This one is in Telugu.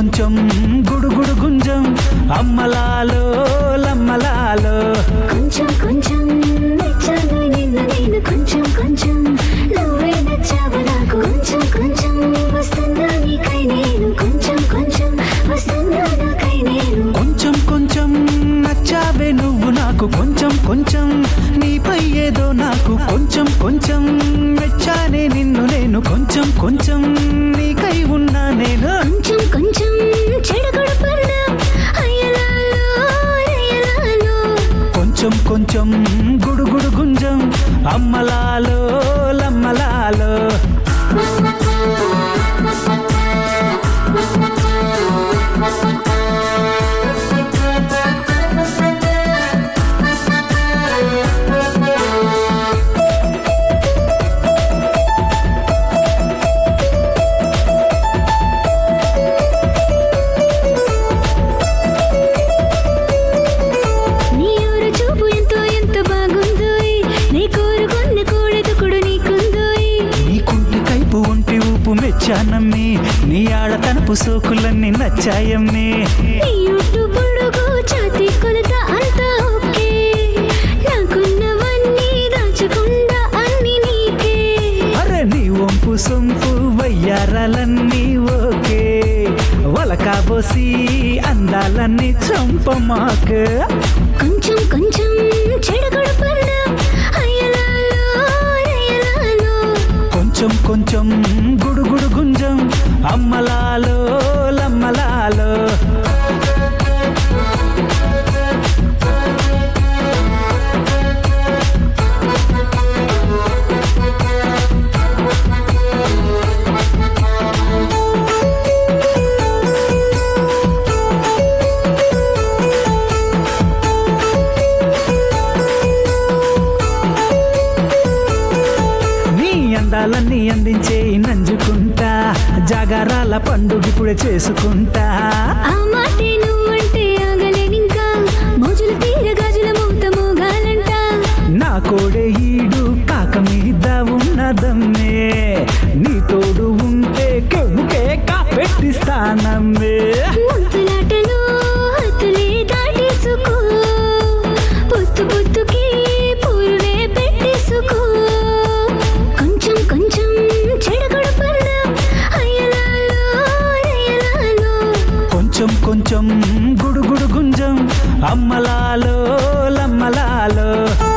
కొంచెం గుడుగుడు గుంజం అమ్మలాలో లమ్మలాలో కొంచెం కొంచెం నచ్చాను నిన్ను నేను కొంచెం కొంచెం నువ్వే నచ్చావు నాకు కొంచెం కొంచెం వస్తున్నా నీకై నేను కొంచెం కొంచెం వస్తున్నా నాకై నేను కొంచెం కొంచెం నచ్చావే నువ్వు నాకు కొంచెం కొంచెం నీపై ఏదో నాకు కొంచెం కొంచెం మెచ్చానే నిన్ను నేను కొంచెం కొంచెం నీకై ఉన్నా నేను కొంచెం కొంచెం చెడగొడు పన్నా అయ్యలాలో అయ్యలాలో కొంచెం కొంచెం గుడుగుడు గుంజం అమ్మలాలో లమ్మలాలో నీ ఊరు చూపు ఎంతో ఎంత బాగుందో నీ కోరుకున్న కోడెతుకుడు నీకుందో నీ కుంటి కైపు ఒంటి ఊపు మెచ్చానమ్మి నీ ఆడతనపు సోకులన్నీ నచ్చాయమ్మి నీ యుట్టు పొడుగు ఛాతీ కొలత అంతా ఓకే నాకున్నవన్నీ దాచకుండా అన్ని నీకే అరే నీ వంపు సొంపు వయ్యారాలన్నీ ఓకే వలకాబోసి అందాలన్నీ చంపమాక కొంచెం కొంచెం చెడగొడు పన్నా అయ్యలాలో అయ్యలాలో కొంచెం కొంచెం గుడుగుడు గుంజం అమ్మలాలో లమ్మలాలో నీ అందాలన్నీ అందించే నంజుకుంటా జాగారాల పండుగిప్పుడే చేసుకుంటా ఆ మాటే నువ్వంటే ఆగలేనింకా మోజుల తీర గాజుల మూత మోగాలంట నా కోడే ఈడు కాక మీద ఉన్నదమ్మే నీ తోడు ఉంటే కెవ్వుకే పెట్టిస్తానమ్మే ముద్దులాటలో హద్దులే దాటేసుకో పొత్తు పొత్తుకి పూరులే పెట్టేసుకో కొంచెం కొంచెం చెడగొడు పన్నా అయ్యలాలో అయ్యలాలో కొంచెం కొంచెం గుడుగుడు గుంజం అమ్మలాలో లమ్మలాలో